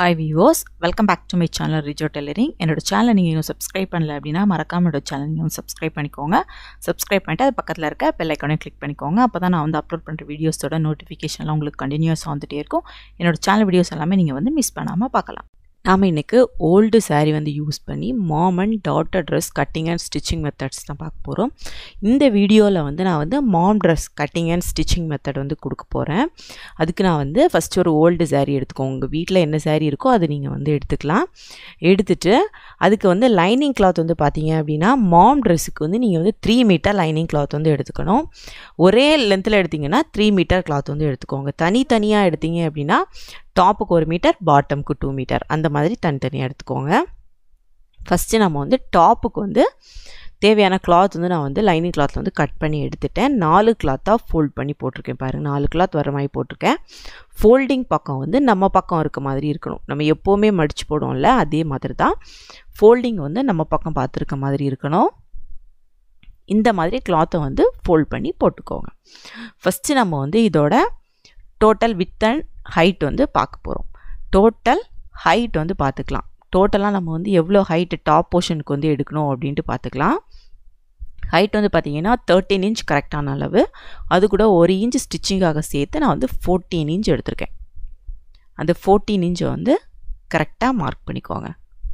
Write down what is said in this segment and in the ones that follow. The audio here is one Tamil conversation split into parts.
hi viewers welcome back to my channel Rijo tailoring என்னோட சேனலை நீங்கள் இன்னும் சப்ஸ்கிரைப் பண்ணல அப்படின்னா மறக்காம என்னோட சேனல் நீங்கள் சப்ஸ்கிரைப் பண்ணிக்கோங்க சப்ஸ்கிரைப் பண்ணிட்டு அது பக்கத்தில் இருக்க பெல் ஐக்கானையும் கிளிக் பண்ணிக்கோங்க அப்போ தான் நான் வந்து அப்லோட் பண்ணுற வீடியோஸோட நோட்டிஃபிகேஷன்லாம் உங்களுக்கு கண்டினியூஸாக வந்துட்டே இருக்கும் என்னோட சேனல் வீடியோஸ் எல்லாமே நீங்கள் வந்து மிஸ் பண்ணாமல் பார்க்கலாம் நாம் இன்றைக்கி ஓல்டு saree வந்து யூஸ் பண்ணி mom and daughter dress cutting and stitching methods தான் பார்க்க போகிறோம் இந்த வீடியோவில் வந்து நான் வந்து mom dress cutting and stitching method வந்து கொடுக்க போகிறேன் அதுக்கு நான் வந்து ஃபஸ்ட்டு ஒரு ஓல்டு saree எடுத்துக்கோங்க உங்கள் வீட்டில் என்ன saree இருக்கோ அது நீங்கள் வந்து எடுத்துக்கலாம் எடுத்துட்டு அதுக்கு வந்து லைனிங் கிளாத் வந்து பார்த்தீங்க அப்படின்னா மாம் ட்ரெஸ்ஸுக்கு வந்து நீங்கள் வந்து த்ரீ மீட்டர் லைனிங் கிளாத் வந்து எடுத்துக்கணும் ஒரே லென்த்தில் எடுத்திங்கன்னா த்ரீ மீட்டர் கிளாத் வந்து எடுத்துக்கோங்க தனித்தனியாக எடுத்தீங்க அப்படின்னா டாப்புக்கு ஒரு மீட்டர் பாட்டம்க்கு டூ மீட்டர் அந்த மாதிரி தனித்தனியாக எடுத்துக்கோங்க ஃபஸ்ட்டு நம்ம வந்து டாப்புக்கு வந்து தேவையான கிளாத் வந்து நான் வந்து லைனிங் கிளாத்தில் வந்து கட் பண்ணி எடுத்துட்டேன் நாலு கிளாத்தாக ஃபோல்ட் பண்ணி போட்டிருக்கேன் பாருங்கள் நாலு கிளாத் வர மாதிரி போட்டிருக்கேன் ஃபோல்டிங் பக்கம் வந்து நம்ம பக்கம் இருக்க மாதிரி இருக்கணும் நம்ம எப்போவுமே மடித்து போடுவோம்ல அதே மாதிரி தான் ஃபோல்டிங் வந்து நம்ம பக்கம் பார்த்துருக்க மாதிரி இருக்கணும் இந்த மாதிரி கிளாத்தை வந்து ஃபோல்ட் பண்ணி போட்டுக்கோங்க ஃபஸ்ட்டு நம்ம வந்து இதோட டோட்டல் வித் அண்ட் ஹைட் வந்து பார்க்க போகிறோம் டோட்டல் ஹைட் வந்து பார்த்துக்கலாம் டோட்டலாக நம்ம வந்து எவ்வளோ ஹைட்டு டாப் போர்ஷனுக்கு வந்து எடுக்கணும் அப்படின்ட்டு பார்த்துக்கலாம் ஹைட் வந்து பார்த்தீங்கன்னா தேர்ட்டீன் இன்ச் கரெக்டான அளவு அது கூட ஒரு இன்ச் ஸ்டிச்சிங்காக சேர்த்து நான் வந்து ஃபோர்டீன் இன்ச் எடுத்திருக்கேன் அந்த ஃபோர்டீன் இன்ச்சை வந்து கரெக்டாக மார்க் பண்ணிக்கோங்க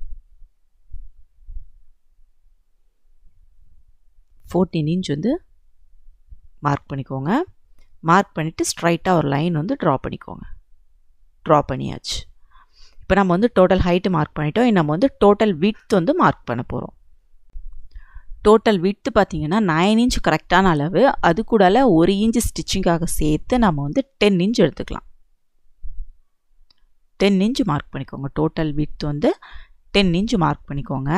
ஃபோர்டீன் இன்ச் வந்து மார்க் பண்ணிக்கோங்க மார்க் பண்ணிவிட்டு ஸ்ட்ரைட்டாக ஒரு லைன் வந்து ட்ரா பண்ணிக்கோங்க ட்ரா பண்ணியாச்சு இப்போ நம்ம வந்து டோட்டல் ஹைட்டு மார்க் பண்ணிட்டோம் நம்ம வந்து டோட்டல் விட்த் வந்து மார்க் பண்ண போகிறோம் டோட்டல் விட்த்து பார்த்தீங்கன்னா நைன் இன்ச் கரெக்டான அளவு அது கூடால ஒரு இன்ச் ஸ்டிச்சிங்காக சேர்த்து நம்ம வந்து டென் இன்ச் எடுத்துக்கலாம் டென் இன்ச் மார்க் பண்ணிக்கோங்க டோட்டல் விட்த் வந்து டென் இன்ச் மார்க் பண்ணிக்கோங்க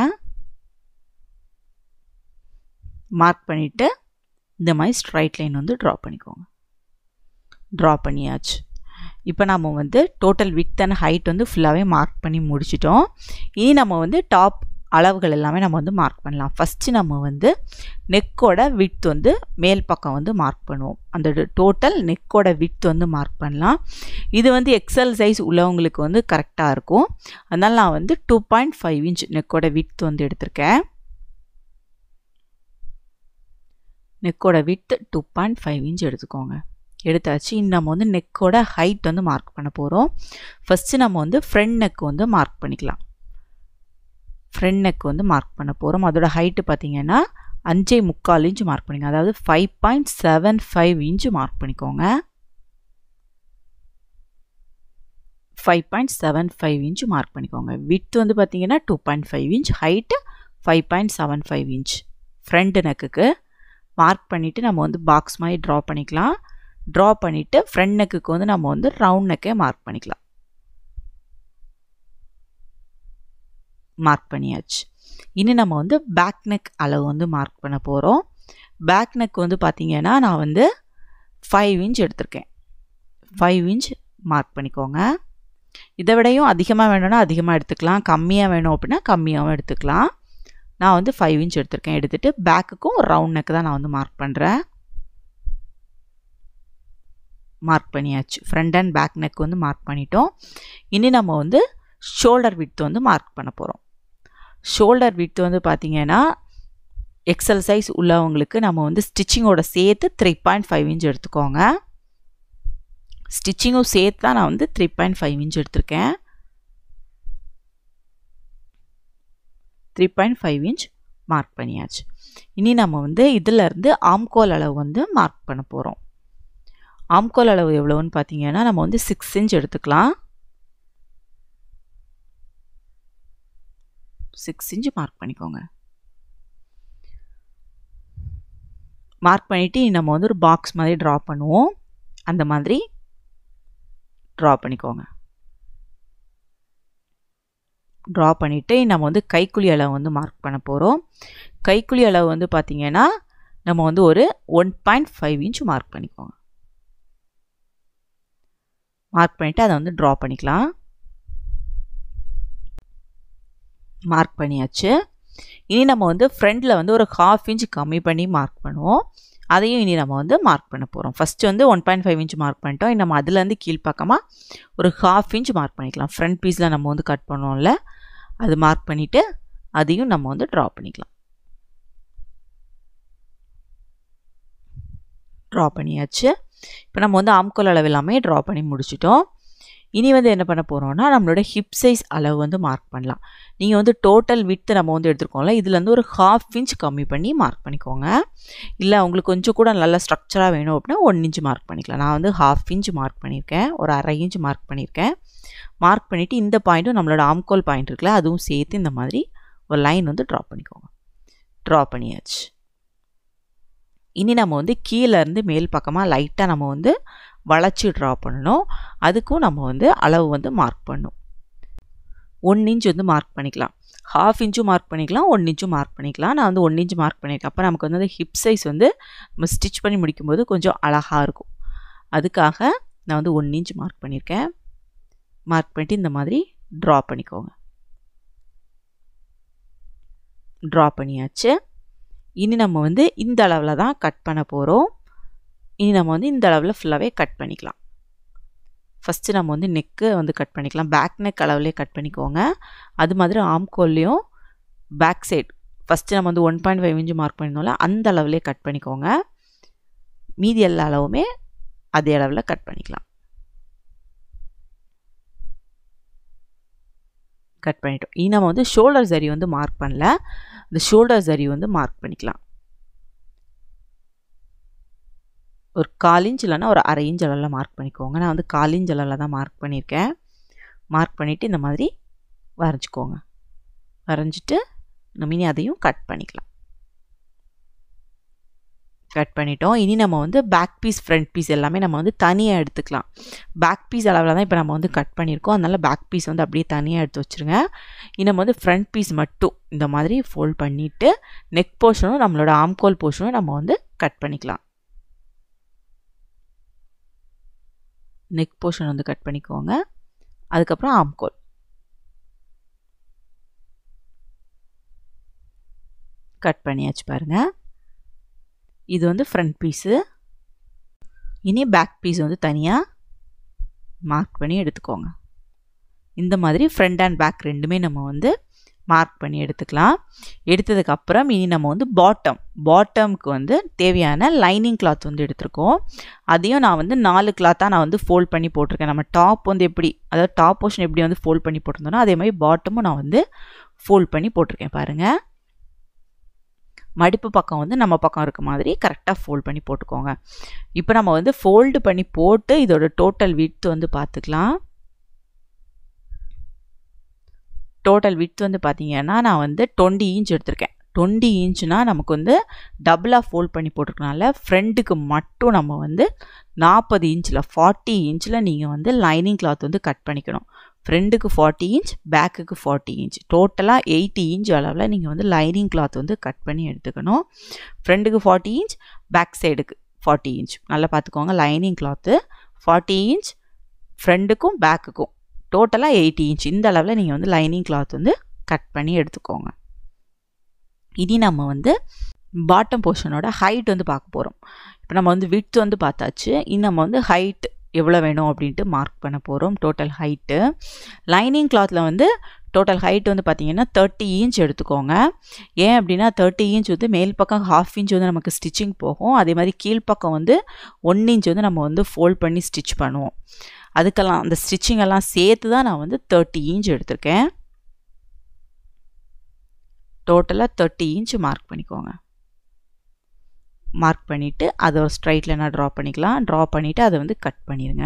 மார்க் பண்ணிவிட்டு இந்த மாதிரி ஸ்ட்ரைட் லைன் வந்து ட்ரா பண்ணிக்கோங்க ட்ரா பண்ணியாச்சு இப்போ நம்ம வந்து டோட்டல் வித் அண்ட் ஹைட் வந்து ஃபுல்லாகவே மார்க் பண்ணி முடிச்சிட்டோம் இனி நம்ம வந்து டாப் அளவுகள் எல்லாமே நம்ம வந்து மார்க் பண்ணலாம் ஃபஸ்ட்டு நம்ம வந்து நெக்கோட வித் வந்து மேல் பக்கம் வந்து மார்க் பண்ணுவோம் அந்த டோட்டல் நெக்கோட வித் வந்து மார்க் பண்ணலாம் இது வந்து எக்ஸல் சைஸ் உள்ளவங்களுக்கு வந்து கரெக்டாக இருக்கும் அதனால் நான் வந்து டூ பாயிண்ட் ஃபைவ் இன்ச் நெக்கோட வித் வந்து எடுத்திருக்கேன் நெக்கோட width two point five inch எடுத்துக்கோங்க எடுத்தாச்சு நம்ம வந்து நெக்கோட ஹைட் வந்து மார்க் பண்ண போகிறோம் ஃபஸ்ட்டு நம்ம வந்து ஃப்ரண்ட் நெக் வந்து மார்க் பண்ணிக்கலாம் ஃப்ரண்ட் நெக் வந்து மார்க் பண்ண போகிறோம் அதோட ஹைட்டு பார்த்தீங்கன்னா அஞ்சே முக்கால் இன்ச் மார்க் பண்ணிங்க அதாவது five point seven five inch mark பண்ணிக்கோங்க five point seven five inch mark பண்ணிக்கோங்க வித் வந்து பார்த்தீங்கன்னா two point five inch height five point seven five inch front நெக்குக்கு மார்க் பண்ணிவிட்டு நம்ம வந்து பாக்ஸ் மாதிரி ட்ரா பண்ணிக்கலாம் ட்ரா பண்ணிவிட்டு ஃப்ரண்ட் நெக்குக்கு வந்து நம்ம வந்து ரவுண்ட் நெக்கே மார்க் பண்ணிக்கலாம் மார்க் பண்ணியாச்சு இனி நம்ம வந்து பேக் நெக் அளவு வந்து மார்க் பண்ண போகிறோம் பேக் நெக் வந்து பார்த்திங்கன்னா நான் வந்து ஃபைவ் இன்ச் எடுத்திருக்கேன் ஃபைவ் இன்ச் மார்க் பண்ணிக்கோங்க இதை விடையும் அதிகமாக வேணும்னா அதிகமாக எடுத்துக்கலாம் கம்மியாக வேணும் அப்படின்னா கம்மியாகவும் எடுத்துக்கலாம் நான் வந்து ஃபைவ் இன்ச் எடுத்திருக்கேன் எடுத்துகிட்டு பேக்குக்கும் ரவுண்ட் நெக் தான் நான் வந்து மார்க் பண்ணுறேன் மார்க் பண்ணியாச்சு ஃப்ரண்ட் அண்ட் பேக் நெக் வந்து மார்க் பண்ணிட்டோம் இனி நம்ம வந்து ஷோல்டர் விட்த் வந்து மார்க் பண்ண போகிறோம் ஷோல்டர் விட்த் வந்து பார்த்திங்கன்னா எக்ஸல் சைஸ் உள்ளவங்களுக்கு நம்ம வந்து ஸ்டிச்சிங்கோட சேர்த்து த்ரீ பாயிண்ட் ஃபைவ் இன்ச் எடுத்துக்கோங்க ஸ்டிச்சிங்கும் சேர்த்து தான் நான் வந்து த்ரீ பாயிண்ட் ஃபைவ் இன்ச் எடுத்திருக்கேன் three point five inch mark பண்ணியாச்சு இனி நம்ம வந்து இதிலேருந்து ஆம்கோல் அளவு வந்து மார்க் பண்ண போகிறோம் ஆம்கோல் அளவு எவ்வளோன்னு பார்த்தீங்கன்னா நம்ம வந்து சிக்ஸ் இன்ச் எடுத்துக்கலாம் சிக்ஸ் இன்ச் மார்க் பண்ணிக்கோங்க மார்க் பண்ணிவிட்டு நம்ம வந்து ஒரு பாக்ஸ் மாதிரி ட்ரா பண்ணுவோம் அந்த மாதிரி ட்ரா பண்ணிக்கோங்க ட்ரா பண்ணிவிட்டு நம்ம வந்து கைக்குழி அளவு வந்து மார்க் பண்ண போகிறோம் கைக்குழி அளவு வந்து பார்த்திங்கன்னா நம்ம வந்து ஒரு one point five inch mark பண்ணிக்கோங்க மார்க் பண்ணிவிட்டு அதை வந்து ட்ரா பண்ணிக்கலாம் மார்க் பண்ணியாச்சு இனி நம்ம வந்து ஃப்ரண்டில் வந்து ஒரு ஹாஃப் இன்ச் கம்மி பண்ணி மார்க் பண்ணுவோம் அதையும் இனி நம்ம வந்து மார்க் பண்ண போகிறோம் ஃபஸ்ட்டு வந்து one point five inch mark பண்ணிட்டோம் நம்ம அதுலேருந்து கீழ்ப்பக்கமாக ஒரு ஹாஃப் இன்ச் மார்க் பண்ணிக்கலாம் ஃப்ரண்ட் பீஸில் நம்ம வந்து கட் பண்ணோம்ல அது மார்க் பண்ணிவிட்டு அதையும் நம்ம வந்து ட்ரா பண்ணிக்கலாம் ட்ரா பண்ணியாச்சு இப்போ நம்ம வந்து ஆம்கோல் அளவு எல்லாமே ட்ரா பண்ணி முடிச்சிட்டோம் இனி வந்து என்ன பண்ண போகிறோம்னா நம்மளோட ஹிப் சைஸ் அளவு வந்து மார்க் பண்ணலாம் நீங்கள் வந்து டோட்டல் விட்டு நம்ம வந்து எடுத்துருக்கோம்ல இதுலேருந்து ஒரு ஹாஃப் இன்ச் கம்மி பண்ணி மார்க் பண்ணிக்கோங்க இல்லை உங்களுக்கு கொஞ்சம் கூட நல்ல ஸ்ட்ரக்சராக வேணும் அப்படின்னா ஒன் இன்ச் மார்க் பண்ணிக்கலாம் நான் வந்து ஹாஃப் இன்ச் மார்க் பண்ணியிருக்கேன் ஒரு அரை இன்ச் மார்க் பண்ணியிருக்கேன் மார்க் பண்ணிவிட்டு இந்த பாயிண்ட்டும் நம்மளோட ஆம்கோல் பாயிண்ட் இருக்குல்ல அதுவும் சேர்த்து இந்த மாதிரி ஒரு லைன் வந்து ட்ரா பண்ணிக்கோங்க ட்ரா பண்ணியாச்சு இனி நம்ம வந்து கீழேருந்து மேல் பக்கமாக லைட்டாக நம்ம வந்து வளைச்சி ட்ரா பண்ணணும் அதுக்கும் நம்ம வந்து அளவு வந்து மார்க் பண்ணணும் ஒன் இன்ச் வந்து மார்க் பண்ணிக்கலாம் ஹாஃப் இன்ச்சும் மார்க் பண்ணிக்கலாம் ஒன் இன்ச்சும் மார்க் பண்ணிக்கலாம் நான் வந்து ஒன் இன்ச் மார்க் பண்ணியிருக்கேன் அப்போ நமக்கு வந்து அந்த ஹிப் சைஸ் வந்து நம்ம ஸ்டிச் பண்ணி முடிக்கும்போது கொஞ்சம் அழகாக இருக்கும் அதுக்காக நான் வந்து ஒன் இன்ச் மார்க் பண்ணியிருக்கேன் மார்க் பண்ணிட்டு இந்த மாதிரி ட்ரா பண்ணிக்கோங்க ட்ரா பண்ணியாச்சு இனி நம்ம வந்து இந்த அளவில் தான் கட் பண்ண போகிறோம் இனி நம்ம வந்து இந்த அளவில் ஃபுல்லாகவே கட் பண்ணிக்கலாம் ஃபஸ்ட்டு நம்ம வந்து நெக்கு வந்து கட் பண்ணிக்கலாம் பேக் நெக் அளவுலேயே கட் பண்ணிக்கோங்க அது மாதிரி ஆம்கோல்லையும் பேக் சைடு ஃபஸ்ட்டு நம்ம வந்து one point five inch mark பண்ணியிருந்தோம்ல அந்த அளவுலேயே கட் பண்ணிக்கோங்க மீதி எல்லா அளவுமே அதே அளவில் கட் பண்ணிக்கலாம் கட் பண்ணிட்டோம் இனி நம்ம வந்து ஷோல்டர் சரி வந்து மார்க் பண்ணல இந்த ஷோல்டர் சரி வந்து மார்க் பண்ணிக்கலாம் ஒரு கால் இன்ச் இல்லைன்னா ஒரு அரை இன்ச் அளவில் மார்க் பண்ணிக்கோங்க நான் வந்து கால் இன்ச் அளவில் தான் மார்க் பண்ணியிருக்கேன் மார்க் பண்ணிவிட்டு இந்த மாதிரி வரைஞ்சிக்கோங்க வரைஞ்சிட்டு நம்ம இனி அதையும் கட் பண்ணிக்கலாம் கட் பண்ணிட்டோம் இனி நம்ம வந்து பேக் பீஸ் ஃப்ரண்ட் பீஸ் எல்லாமே நம்ம வந்து தனியாக எடுத்துக்கலாம் பேக் பீஸ் அளவில் தான் இப்போ நம்ம வந்து கட் பண்ணியிருக்கோம் அதனால் பேக் பீஸ் வந்து அப்படியே தனியாக எடுத்து வச்சுருங்க இனி நம்ம வந்து ஃப்ரண்ட் பீஸ் மட்டும் இந்த மாதிரி ஃபோல்ட் பண்ணிவிட்டு நெக் போர்ஷனும் நம்மளோட ஆம்கோல் போர்ஷனும் நம்ம வந்து கட் பண்ணிக்கலாம் நெக் போர்ஷன் வந்து கட் பண்ணிக்கோங்க அதுக்கப்புறம் ஆம்கோல் கட் பண்ணியாச்சு பாருங்கள் இது வந்து ஃப்ரண்ட் பீஸு இனி பேக் பீஸ் வந்து தனியாக மார்க் பண்ணி எடுத்துக்கோங்க இந்த மாதிரி ஃப்ரண்ட் அண்ட் பேக் ரெண்டுமே நம்ம வந்து மார்க் பண்ணி எடுத்துக்கலாம் எடுத்ததுக்கப்புறம் இனி நம்ம வந்து பாட்டம் பாட்டம்க்கு வந்து தேவையான லைனிங் கிளாத் வந்து எடுத்திருக்கோம் அதையும் நான் வந்து நாலு கிளாத்தாக நான் வந்து ஃபோல்ட் பண்ணி போட்டிருக்கேன் நம்ம டாப் வந்து எப்படி அதாவது டாப் போர்ஷன் எப்படி வந்து ஃபோல்ட் பண்ணி போட்டிருந்தோனோ அதே மாதிரி பாட்டமும் நான் வந்து ஃபோல்ட் பண்ணி போட்டிருக்கேன் பாருங்கள் மடிப்பு பக்கம் வந்து நம்ம பக்கம் இருக்க மாதிரி கரெக்டாக ஃபோல்ட் பண்ணி போட்டுக்கோங்க இப்போ நம்ம வந்து ஃபோல்டு பண்ணி போட்டு இதோட டோட்டல் விட்த் வந்து பார்த்துக்கலாம் டோட்டல் விட்த் வந்து பார்த்தீங்கன்னா நான் வந்து டுவெண்ட்டி இன்ச் எடுத்திருக்கேன் டுவெண்ட்டி இன்ச்னால் நமக்கு வந்து டபுளாக ஃபோல்ட் பண்ணி போட்டிருக்கனால ஃப்ரண்ட்டுக்கு மட்டும் நம்ம வந்து நாற்பது இன்ச்சில் ஃபார்ட்டி இன்ச்சில் நீங்கள் வந்து லைனிங் கிளாத் வந்து கட் பண்ணிக்கணும் ஃப்ரண்ட்டுக்கு ஃபார்ட்டி இன்ச் பேக்குக்கு ஃபார்ட்டி இன்ச் டோட்டலாக எயிட்டி இன்ச் அளவில் நீங்கள் வந்து லைனிங் கிளாத் வந்து கட் பண்ணி எடுத்துக்கணும் ஃப்ரண்ட்டுக்கு ஃபார்ட்டி இன்ச் பேக் சைடுக்கு ஃபார்ட்டி இன்ச் நல்லா பார்த்துக்கோங்க லைனிங் கிளாத்து ஃபார்ட்டி இன்ச் ஃப்ரண்ட்டுக்கும் பேக்குக்கும் டோட்டலாக எயிட்டி இன்ச் இந்த அளவில் நீங்கள் வந்து லைனிங் கிளாத் வந்து கட் பண்ணி எடுத்துக்கோங்க இனி நம்ம வந்து பாட்டம் போர்ஷனோட ஹைட் வந்து பார்க்க போகிறோம் இப்போ நம்ம வந்து விட்த் வந்து பார்த்தாச்சு இனி நம்ம வந்து ஹைட் எவ்வளோ வேணும் அப்படின்ட்டு மார்க் பண்ண போகிறோம் டோட்டல் ஹைட்டு லைனிங் கிளாத்தில் வந்து டோட்டல் ஹைட் வந்து பார்த்திங்கன்னா தேர்ட்டி இன்ச் எடுத்துக்கோங்க ஏன் அப்படின்னா தேர்ட்டி இன்ச் வந்து மேல் பக்கம் ஹாஃப் இன்ச் வந்து நமக்கு ஸ்டிச்சிங் போகும் அதே மாதிரி கீழ்ப்பக்கம் வந்து ஒன் இன்ச் வந்து நம்ம வந்து ஃபோல்ட் பண்ணி ஸ்டிச் பண்ணுவோம் அதுக்கெல்லாம் அந்த ஸ்டிச்சிங் எல்லாம் சேர்த்து தான் நான் வந்து தேர்ட்டி இன்ச் எடுத்திருக்கேன் டோட்டலாக தேர்ட்டி இன்ச் மார்க் பண்ணிக்கோங்க மார்க் பண்ணிவிட்டு அதை ஒரு ஸ்ட்ரைட்டில் நான் ட்ரா பண்ணிக்கலாம் ட்ரா பண்ணிவிட்டு அதை வந்து கட் பண்ணிடுங்க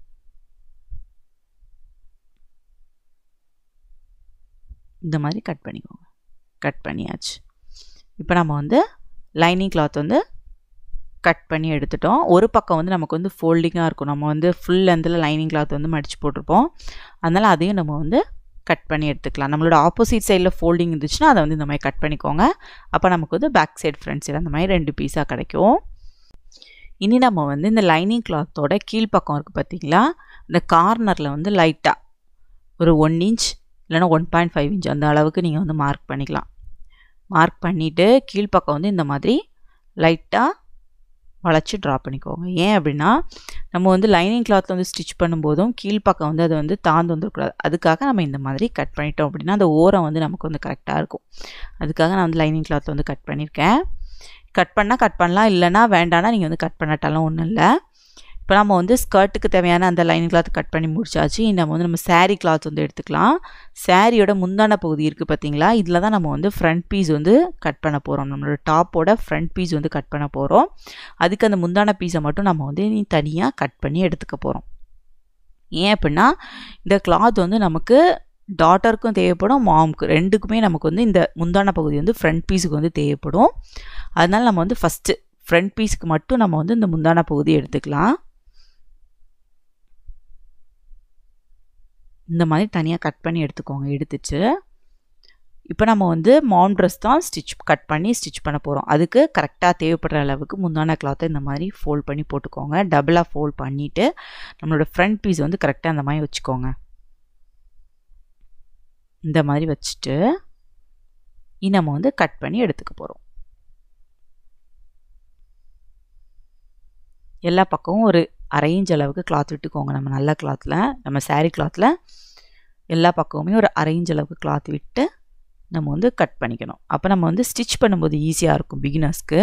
இந்த மாதிரி கட் பண்ணிக்கோங்க கட் பண்ணியாச்சு இப்போ நம்ம வந்து லைனிங் கிளாத் வந்து கட் பண்ணி எடுத்துட்டோம் ஒரு பக்கம் வந்து நமக்கு வந்து ஃபோல்டிங்காக இருக்கும் நம்ம வந்து ஃபுல் லென்த்தில் லைனிங் கிளாத் வந்து மடித்து போட்டிருப்போம் அதனால் அதையும் நம்ம வந்து கட் பண்ணி எடுத்துக்கலாம் நம்மளோட ஆப்போசிட் சைடில் ஃபோல்டிங் இருந்துச்சுன்னா அதை வந்து இந்த மாதிரி கட் பண்ணிக்கோங்க அப்போ நமக்கு வந்து பேக் சைடு ஃப்ரண்ட் சைடு அந்த மாதிரி ரெண்டு பீஸாக கிடைக்கும் இனி நம்ம வந்து இந்த லைனிங் கிளாத்தோட கீழ்ப்பக்கம் இருக்குது பார்த்தீங்களா இந்த கார்னரில் வந்து லைட்டாக ஒரு ஒன் இன்ச் இல்லைனா ஒன் பாயிண்ட் ஃபைவ் இன்ச் அந்த அளவுக்கு நீங்கள் வந்து மார்க் பண்ணிக்கலாம் மார்க் பண்ணிவிட்டு கீழ்ப்பக்கம் வந்து இந்த மாதிரி லைட்டாக வளைச்சி ட்ரா பண்ணிக்கோங்க ஏன் அப்படின்னா நம்ம வந்து லைனிங் கிளாத்தில் வந்து ஸ்டிச் பண்ணும்போதும் கீழ்ப்பக்கம் வந்து அது வந்து தாந்து வந்துடக்கூடாது அதுக்காக நம்ம இந்த மாதிரி கட் பண்ணிட்டோம் அப்படின்னா அந்த ஓரம் வந்து நமக்கு வந்து கரெக்டாக இருக்கும் அதுக்காக நான் வந்து லைனிங் கிளாத்தில் வந்து கட் பண்ணியிருக்கேன் கட் பண்ணால் கட் பண்ணலாம் இல்லைனா வேண்டாம்னா நீங்கள் வந்து கட் பண்ணாட்டாலும் ஒன்றும் இல்லை இப்போ நம்ம வந்து ஸ்கர்ட்டுக்கு தேவையான அந்த லைனிங் கிளாத் கட் பண்ணி முடிச்சாச்சு நம்ம வந்து நம்ம சாரீ கிளாத் வந்து எடுத்துக்கலாம் சாரியோட முந்தான பகுதி இருக்குது பார்த்தீங்களா இதில் தான் நம்ம வந்து ஃப்ரண்ட் பீஸ் வந்து கட் பண்ண போகிறோம் நம்மளோட டாப்போட ஃப்ரண்ட் பீஸ் வந்து கட் பண்ண போகிறோம் அதுக்கு அந்த முந்தான பீஸை மட்டும் நம்ம வந்து தனியாக கட் பண்ணி எடுத்துக்க போகிறோம் ஏன் அப்படின்னா இந்த கிளாத் வந்து நமக்கு டாட்டருக்கும் தேவைப்படும் மாமுக்கு ரெண்டுக்குமே நமக்கு வந்து இந்த முந்தான பகுதி வந்து ஃப்ரண்ட் பீஸுக்கு வந்து தேவைப்படும் அதனால் நம்ம வந்து ஃபஸ்ட்டு ஃப்ரண்ட் பீஸுக்கு மட்டும் நம்ம வந்து இந்த முந்தான பகுதி எடுத்துக்கலாம் இந்த மாதிரி தனியாக கட் பண்ணி எடுத்துக்கோங்க எடுத்துட்டு இப்போ நம்ம வந்து மாம் ட்ரெஸ் தான் ஸ்டிச் கட் பண்ணி ஸ்டிச் பண்ண போகிறோம் அதுக்கு கரெக்டாக தேவைப்படுற அளவுக்கு முந்தான கிளாத்தை இந்த மாதிரி ஃபோல்ட் பண்ணி போட்டுக்கோங்க டபுளாக ஃபோல்ட் பண்ணிவிட்டு நம்மளோட ஃப்ரண்ட் பீஸ் வந்து கரெக்டாக அந்த மாதிரி வச்சுக்கோங்க இந்த மாதிரி வச்சுட்டு நம்ம வந்து கட் பண்ணி எடுத்துக்க போகிறோம் எல்லா பக்கமும் ஒரு அரை இன்ச் அளவுக்கு கிளாத் விட்டுக்கோங்க நம்ம நல்ல கிளாத்தில் நம்ம சாரீ கிளாத்தில் எல்லா பக்கமுமே ஒரு அரை இன்ச் அளவுக்கு கிளாத் விட்டு நம்ம வந்து கட் பண்ணிக்கணும் அப்போ நம்ம வந்து ஸ்டிச் பண்ணும்போது ஈஸியாக இருக்கும் பிகினர்ஸ்க்கு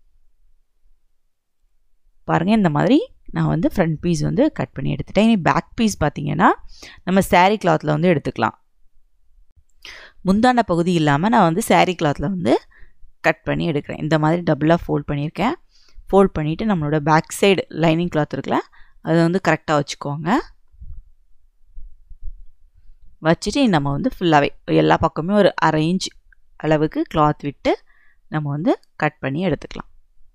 பாருங்கள் இந்த மாதிரி நான் வந்து ஃப்ரண்ட் பீஸ் வந்து கட் பண்ணி எடுத்துட்டேன் இனி பேக் பீஸ் பார்த்தீங்கன்னா நம்ம சாரீ கிளாத்தில் வந்து எடுத்துக்கலாம் முந்தான பகுதி இல்லாமல் நான் வந்து சாரீ கிளாத்தில் வந்து கட் பண்ணி எடுக்கிறேன் இந்த மாதிரி டபுளாக ஃபோல்ட் பண்ணியிருக்கேன் ஃபோல்ட் பண்ணிவிட்டு நம்மளோட பேக் சைடு லைனிங் கிளாத் இருக்குல்ல அதை வந்து கரெக்டாக வச்சுக்கோங்க வச்சுட்டு நம்ம வந்து ஃபுல்லாகவே எல்லா பக்கமே ஒரு அரை இன்ச் அளவுக்கு கிளாத் விட்டு நம்ம வந்து கட் பண்ணி எடுத்துக்கலாம்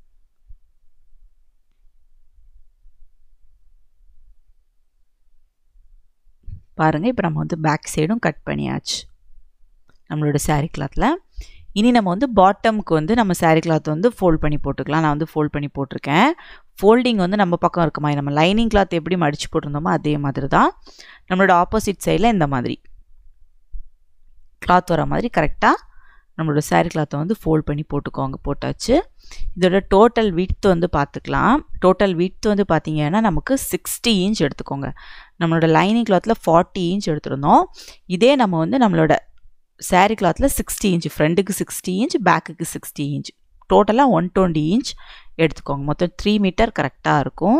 பாருங்கள் இப்போ நம்ம வந்து பேக் சைடும் கட் பண்ணியாச்சு நம்மளோட சாரீ கிளாத்தில் இனி நம்ம வந்து பாட்டமுக்கு வந்து நம்ம சாரீ கிளாத் வந்து ஃபோல்ட் பண்ணி போட்டுக்கலாம் நான் வந்து ஃபோல்ட் பண்ணி போட்டிருக்கேன் ஃபோல்டிங் வந்து நம்ம பக்கம் இருக்க மாதிரி நம்ம லைனிங் கிளாத் எப்படி மடித்து போட்டிருந்தோமோ அதே மாதிரி தான் நம்மளோட ஆப்போசிட் சைடில் இந்த மாதிரி கிளாத் வர மாதிரி கரெக்டாக நம்மளோட சாரீ கிளாத்தை வந்து ஃபோல்ட் பண்ணி போட்டுக்கோங்க போட்டாச்சு இதோட டோட்டல் விட்த் வந்து பார்த்துக்கலாம் டோட்டல் விட்த் வந்து பார்த்தீங்கன்னா நமக்கு சிக்ஸ்டி இன்ச் எடுத்துக்கோங்க நம்மளோட லைனிங் கிளாத்தில் ஃபார்ட்டி இன்ச் எடுத்துருந்தோம் இதே நம்ம வந்து நம்மளோட சாரீ கிளாத்தில் சிக்ஸ்டி இன்ச் ஃப்ரண்ட்டுக்கு சிக்ஸ்டி இன்ச் பேக்குக்கு சிக்ஸ்டி இன்ச் டோட்டலாக ஒன் டுவெண்ட்டி இன்ச் எடுத்துக்கோங்க மொத்தம் த்ரீ மீட்டர் கரெக்டாக இருக்கும்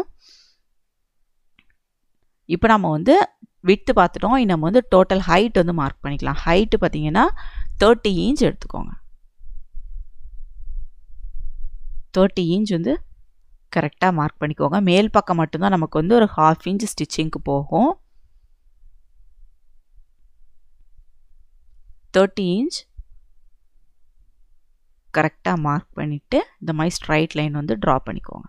இப்போ நம்ம வந்து விட்டு பார்த்துட்டோம் நம்ம வந்து டோட்டல் ஹைட் வந்து மார்க் பண்ணிக்கலாம் ஹைட்டு பார்த்தீங்கன்னா தேர்ட்டி இன்ச் எடுத்துக்கோங்க தேர்ட்டி இன்ச் வந்து கரெக்டாக மார்க் பண்ணிக்கோங்க மேல் பக்கம் மட்டும்தான் நமக்கு வந்து ஒரு ஹாஃப் இன்ச் ஸ்டிச்சிங்க்கு போகும் தேர்ட்டி இன்ச் கரெக்டாக மார்க் பண்ணிவிட்டு இந்த மாதிரி ஸ்ட்ரைட் லைன் வந்து ட்ரா பண்ணிக்கோங்க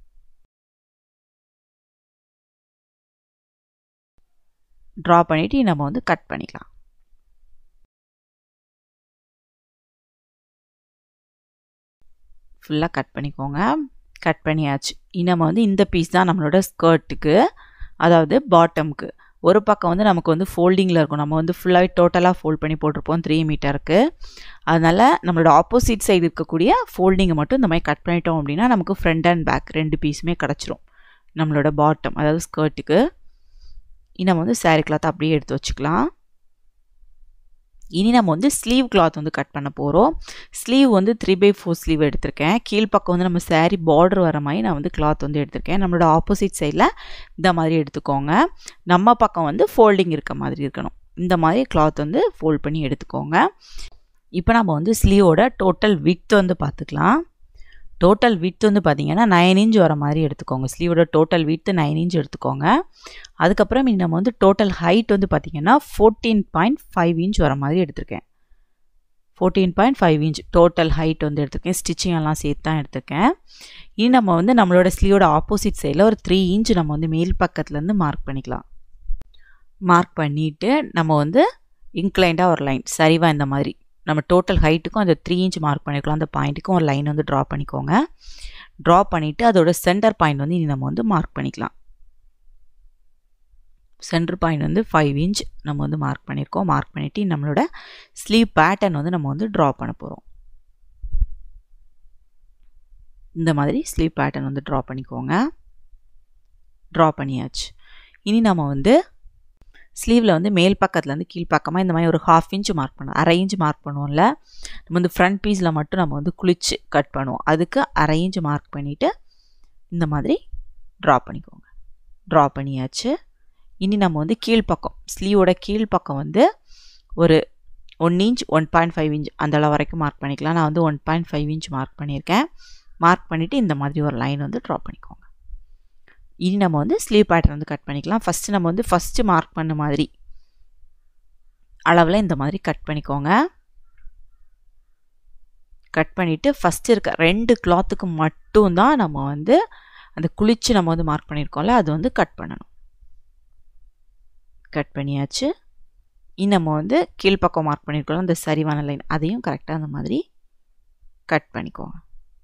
ட்ரா பண்ணிவிட்டு நம்ம வந்து கட் பண்ணிக்கலாம் ஃபுல்லாக கட் பண்ணிக்கோங்க கட் பண்ணியாச்சு நம்ம வந்து இந்த பீஸ் தான் நம்மளோட ஸ்கர்ட்டுக்கு அதாவது பாட்டம்க்கு ஒரு பக்கம் வந்து நமக்கு வந்து ஃபோல்டிங்கில் இருக்கும் நம்ம வந்து ஃபுல்லாகவே டோட்டலாக ஃபோல்ட் பண்ணி போட்டிருப்போம் த்ரீ மீட்டருக்கு அதனால் நம்மளோட ஆப்போசிட் சைடு இருக்கக்கூடிய ஃபோல்டிங்கை மட்டும் இந்த மாதிரி கட் பண்ணிட்டோம் அப்படின்னா நமக்கு ஃப்ரண்ட் அண்ட் பேக் ரெண்டு பீஸுமே கிடச்சிரும் நம்மளோட பாட்டம் அதாவது ஸ்கர்ட்டுக்கு நம்ம வந்து சாரீ கிளாத் அப்படியே எடுத்து வச்சுக்கலாம் இனி நம்ம வந்து ஸ்லீவ் கிளாத் வந்து கட் பண்ண போகிறோம் ஸ்லீவ் வந்து த்ரீ பை ஃபோர் ஸ்லீவ் எடுத்திருக்கேன் கீழ்ப்பக்கம் வந்து நம்ம சாரீ பார்டர் வர மாதிரி நான் வந்து கிளாத் வந்து எடுத்திருக்கேன் நம்மளோட ஆப்போசிட் சைடில் இந்த மாதிரி எடுத்துக்கோங்க நம்ம பக்கம் வந்து ஃபோல்டிங் இருக்க மாதிரி இருக்கணும் இந்த மாதிரி கிளாத் வந்து ஃபோல்ட் பண்ணி எடுத்துக்கோங்க இப்போ நம்ம வந்து ஸ்லீவோட டோட்டல் வித் வந்து பார்த்துக்கலாம் டோட்டல் வித் வந்து பார்த்தீங்கன்னா நைன் இன்ச் வர மாதிரி எடுத்துக்கோங்க ஸ்லீவோட டோட்டல் வித் நைன் இன்ச் எடுத்துக்கோங்க அதுக்கப்புறம் நம்ம வந்து டோட்டல் ஹைட் வந்து பார்த்தீங்கன்னா ஃபோர்டீன் பாயிண்ட் ஃபைவ் இன்ச் வர மாதிரி எடுத்திருக்கேன் fourteen point five inch total height வந்து எடுத்திருக்கேன் ஸ்டிச்சிங் எல்லாம் சேர்த்து தான் எடுத்திருக்கேன் இனி நம்ம வந்து நம்மளோட ஸ்லீவோட ஆப்போசிட் சைடில் ஒரு த்ரீ இன்ச் நம்ம வந்து மேல் பக்கத்துலேருந்து மார்க் பண்ணிக்கலாம் மார்க் பண்ணிவிட்டு நம்ம வந்து இன்க்ளைண்டாக ஒரு லைன் சரிவாக இந்த மாதிரி நம்ம டோட்டல் ஹைட்டுக்கும் அந்த த்ரீ இன்ச் மார்க் பண்ணிக்கலாம் அந்த பாயிண்ட்டுக்கும் ஒரு லைன் வந்து ட்ரா பண்ணிக்கோங்க ட்ரா பண்ணிவிட்டு அதோட சென்டர் பாயிண்ட் வந்து இனி நம்ம வந்து மார்க் பண்ணிக்கலாம் சென்டர் பாயிண்ட் வந்து ஃபைவ் இன்ச் நம்ம வந்து மார்க் பண்ணியிருக்கோம் மார்க் பண்ணிவிட்டு நம்மளோட ஸ்லீவ் பேட்டர்ன் வந்து நம்ம வந்து ட்ரா பண்ண போகிறோம் இந்த மாதிரி ஸ்லீவ் பேட்டர்ன் வந்து ட்ரா பண்ணிக்கோங்க ட்ரா பண்ணியாச்சு இனி நம்ம வந்து ஸ்லீவில் வந்து மேல் பக்கத்துலேருந்து கீழ்ப்பக்கமாக இந்த மாதிரி ஒரு ஹாஃப் இன்ச் மார்க் பண்ணுவோம் அரை இன்ச் மார்க் பண்ணுவோம்ல நம்ம வந்து ஃப்ரண்ட் பீஸில் மட்டும் நம்ம வந்து குளிச்சு கட் பண்ணுவோம் அதுக்கு அரை இன்ச் மார்க் பண்ணிவிட்டு இந்த மாதிரி ட்ரா பண்ணிக்கோங்க ட்ரா பண்ணியாச்சு இனி நம்ம வந்து கீழ்ப்பக்கம் ஸ்லீவோட கீழ்ப்பக்கம் வந்து ஒரு one inch one point five inch அந்த அளவு வரைக்கும் மார்க் பண்ணிக்கலாம் நான் வந்து one point five inch mark பண்ணியிருக்கேன் மார்க் பண்ணிவிட்டு இந்த மாதிரி ஒரு லைன் வந்து ட்ரா பண்ணிக்கோங்க இனி நம்ம வந்து ஸ்லீவ் பேட்டர்ன் வந்து கட் பண்ணிக்கலாம் ஃபஸ்ட்டு நம்ம வந்து ஃபஸ்ட்டு மார்க் பண்ண மாதிரி அளவில் இந்த மாதிரி கட் பண்ணிக்கோங்க கட் பண்ணிவிட்டு ஃபஸ்ட்டு இருக்க ரெண்டு கிளாத்துக்கு மட்டும்தான் நம்ம வந்து அந்த குளிச்சு நம்ம வந்து மார்க் பண்ணியிருக்கோம்ல அது வந்து கட் பண்ணணும் கட் பண்ணியாச்சு இனி நம்ம வந்து கீழ்ப்பக்கம் மார்க் பண்ணியிருக்கோம் அந்த சரிவான லைன் அதையும் கரெக்டாக அந்த மாதிரி கட் பண்ணிக்கோங்க